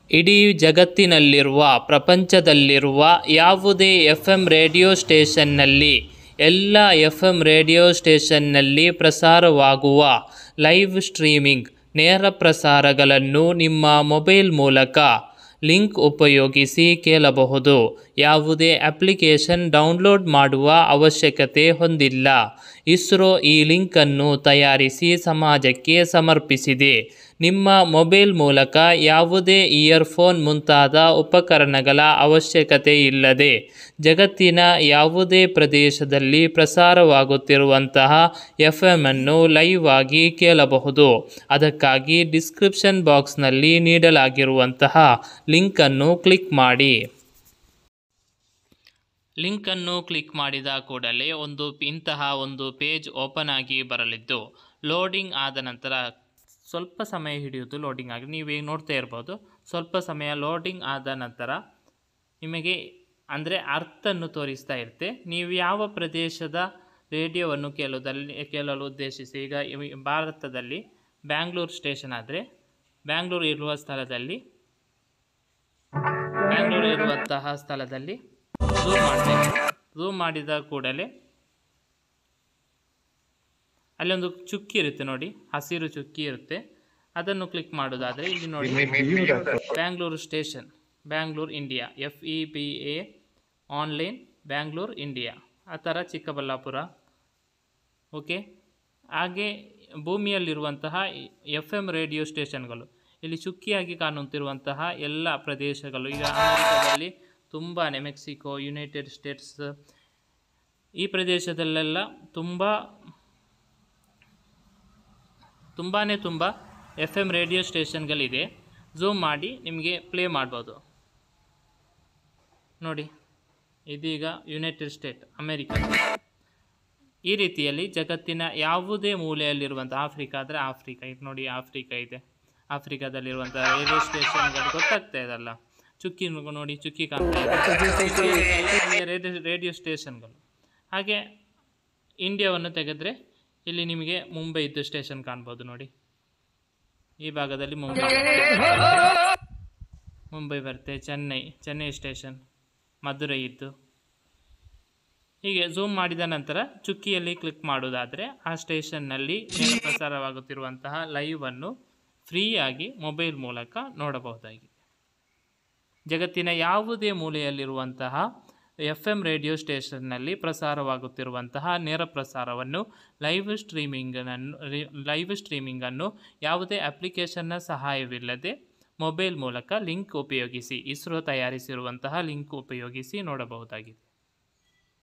ಇಡೀ ಜಗತ್ತಿನಲ್ಲಿರುವ ಪ್ರಪಂಚದಲ್ಲಿರುವ ಯಾವುದೇ F M radio ಸ್ಟೇಷನ್ನಲ್ಲಿ ಎಲ್ಲ ಎಫ್ ಎಮ್ ರೇಡಿಯೋ ಸ್ಟೇಷನ್ನಲ್ಲಿ ಪ್ರಸಾರವಾಗುವ ಲೈವ್ ಸ್ಟ್ರೀಮಿಂಗ್ ನೇರ ಪ್ರಸಾರಗಳನ್ನು ನಿಮ್ಮ ಮೊಬೈಲ್ ಮೂಲಕ ಲಿಂಕ್ ಉಪಯೋಗಿಸಿ ಕೇಳಬಹುದು ಯಾವುದೇ ಅಪ್ಲಿಕೇಶನ್ ಡೌನ್ಲೋಡ್ ಮಾಡುವ ಅವಶ್ಯಕತೆ ಹೊಂದಿಲ್ಲ ಇಸ್ರೋ ಈ ಲಿಂಕನ್ನು ತಯಾರಿಸಿ ಸಮಾಜಕ್ಕೆ ಸಮರ್ಪಿಸಿದೆ ನಿಮ್ಮ ಮೊಬೈಲ್ ಮೂಲಕ ಯಾವುದೇ ಇಯರ್ಫೋನ್ ಮುಂತಾದ ಉಪಕರಣಗಳ ಅವಶ್ಯಕತೆ ಇಲ್ಲದೆ ಜಗತ್ತಿನ ಯಾವುದೇ ಪ್ರದೇಶದಲ್ಲಿ ಪ್ರಸಾರವಾಗುತ್ತಿರುವಂತಹ ಎಫ್ ಎಮ್ ಅನ್ನು ಲೈವ್ ಆಗಿ ಕೇಳಬಹುದು ಅದಕ್ಕಾಗಿ ಡಿಸ್ಕ್ರಿಪ್ಷನ್ ಬಾಕ್ಸ್ನಲ್ಲಿ ನೀಡಲಾಗಿರುವಂತಹ ಲಿಂಕನ್ನು ಕ್ಲಿಕ್ ಮಾಡಿ ಲಿಂಕನ್ನು ಕ್ಲಿಕ್ ಮಾಡಿದ ಕೂಡಲೇ ಒಂದು ಇಂತಹ ಒಂದು ಪೇಜ್ ಓಪನ್ ಆಗಿ ಬರಲಿದ್ದು ಲೋಡಿಂಗ್ ಆದ ನಂತರ ಸ್ವಲ್ಪ ಸಮಯ ಹಿಡಿಯುವುದು ಲೋಡಿಂಗ್ ಆಗಿ ನೀವು ಈಗ ನೋಡ್ತಾ ಇರ್ಬೋದು ಸ್ವಲ್ಪ ಸಮಯ ಲೋಡಿಂಗ್ ಆದ ನಂತರ ನಿಮಗೆ ಅಂದರೆ ಅರ್ಥನ್ನು ತೋರಿಸ್ತಾ ಇರುತ್ತೆ ನೀವು ಯಾವ ಪ್ರದೇಶದ ರೇಡಿಯೋವನ್ನು ಕೇಳೋದಲ್ಲಿ ಕೇಳಲು ಉದ್ದೇಶಿಸಿ ಈಗ ಇವ್- ಭಾರತದಲ್ಲಿ ಬ್ಯಾಂಗ್ಳೂರು ಸ್ಟೇಷನ್ ಆದರೆ ಬ್ಯಾಂಗ್ಳೂರು ಇರುವ ಸ್ಥಳದಲ್ಲಿ ಬ್ಯಾಂಗ್ಳೂರು ಇರುವಂತಹ ಸ್ಥಳದಲ್ಲಿ ಝೂಮ್ ಮಾಡಬೇಕು ಝೂಮ್ ಮಾಡಿದ ಕೂಡಲೇ ಅಲ್ಲೊಂದು ಚುಕ್ಕಿ ಇರುತ್ತೆ ನೋಡಿ ಹಸಿರು ಚುಕ್ಕಿ ಇರುತ್ತೆ ಅದನ್ನು ಕ್ಲಿಕ್ ಮಾಡೋದಾದರೆ ಇಲ್ಲಿ ನೋಡಿ Bangalore station Bangalore India F E B A online Bangalore India ಆ ಥರ ಚಿಕ್ಕಬಳ್ಳಾಪುರ ಓಕೆ ಹಾಗೆ ಭೂಮಿಯಲ್ಲಿರುವಂತಹ ಎಫ್ ಎಮ್ ರೇಡಿಯೋ ಸ್ಟೇಷನ್ಗಳು ಇಲ್ಲಿ ಚುಕ್ಕಿಯಾಗಿ ಕಾಣುತ್ತಿರುವಂತಹ ಎಲ್ಲ ಪ್ರದೇಶಗಳು ಈಗ ಅಮೆರಿಕದಲ್ಲಿ ತುಂಬಾ ಮೆಕ್ಸಿಕೋ ಯುನೈಟೆಡ್ ಸ್ಟೇಟ್ಸ್ ಈ ಪ್ರದೇಶದಲ್ಲೆಲ್ಲ ತುಂಬ ತುಂಬಾ ತುಂಬ ಎಫ್ ಎಮ್ ರೇಡಿಯೋ ಸ್ಟೇಷನ್ಗಳಿದೆ ಝೂಮ್ ಮಾಡಿ ನಿಮಗೆ ಪ್ಲೇ ಮಾಡ್ಬೋದು ನೋಡಿ ಇದೀಗ ಯುನೈಟೆಡ್ ಸ್ಟೇಟ್ ಅಮೆರಿಕ ಈ ರೀತಿಯಲ್ಲಿ ಜಗತ್ತಿನ ಯಾವುದೇ ಮೂಲೆಯಲ್ಲಿರುವಂಥ ಆಫ್ರಿಕಾ ಆದರೆ ಆಫ್ರಿಕಾ ಇದು ನೋಡಿ ಆಫ್ರಿಕಾ ಇದೆ ಆಫ್ರಿಕಾದಲ್ಲಿರುವಂಥ ರೇಡಿಯೋ ಸ್ಟೇಷನ್ಗಳು ಗೊತ್ತಾಗ್ತಾ ಇದಲ್ಲ ಚುಕ್ಕಿ ನೋಡಿ ಚುಕ್ಕಿ ಕಾಣ್ತಾ ಇದೆ ರೇಡಿಯೋ ರೇಡಿಯೋ ಸ್ಟೇಷನ್ಗಳು ಹಾಗೆ ಇಂಡಿಯಾವನ್ನು ತೆಗೆದ್ರೆ ಇಲ್ಲಿ ನಿಮಗೆ ಮುಂಬೈದ್ದು ಸ್ಟೇಷನ್ ಕಾಣ್ಬೋದು ನೋಡಿ ಈ ಭಾಗದಲ್ಲಿ ಮುಂಬೈ ಮುಂಬೈ ಬರುತ್ತೆ ಚೆನ್ನೈ ಚೆನ್ನೈ ಸ್ಟೇಷನ್ ಮಧುರೈ ಇದ್ದು ಹೀಗೆ ಝೂಮ್ ಮಾಡಿದ ನಂತರ ಚುಕ್ಕಿಯಲ್ಲಿ ಕ್ಲಿಕ್ ಮಾಡೋದಾದರೆ ಆ ಸ್ಟೇಷನ್ನಲ್ಲಿ ನೇರ ಪ್ರಸಾರವಾಗುತ್ತಿರುವಂತಹ ಲೈವನ್ನು ಫ್ರೀಯಾಗಿ ಮೊಬೈಲ್ ಮೂಲಕ ನೋಡಬಹುದಾಗಿದೆ ಜಗತ್ತಿನ ಯಾವುದೇ ಮೂಲೆಯಲ್ಲಿರುವಂತಹ ಎಫ್ ಎಮ್ ರೇಡಿಯೋ ಸ್ಟೇಷನ್ನಲ್ಲಿ ಪ್ರಸಾರವಾಗುತ್ತಿರುವಂತಹ ನೇರ ಪ್ರಸಾರವನ್ನು ಲೈವ್ ಸ್ಟ್ರೀಮಿಂಗನ್ನು ಲೈವ್ ಸ್ಟ್ರೀಮಿಂಗನ್ನು ಯಾವುದೇ ಅಪ್ಲಿಕೇಶನ್ನ ಸಹಾಯವಿಲ್ಲದೆ ಮೊಬೈಲ್ ಮೂಲಕ ಲಿಂಕ್ ಉಪಯೋಗಿಸಿ ಇಸ್ರೋ ತಯಾರಿಸಿರುವಂತಹ ಲಿಂಕ್ ಉಪಯೋಗಿಸಿ ನೋಡಬಹುದಾಗಿದೆ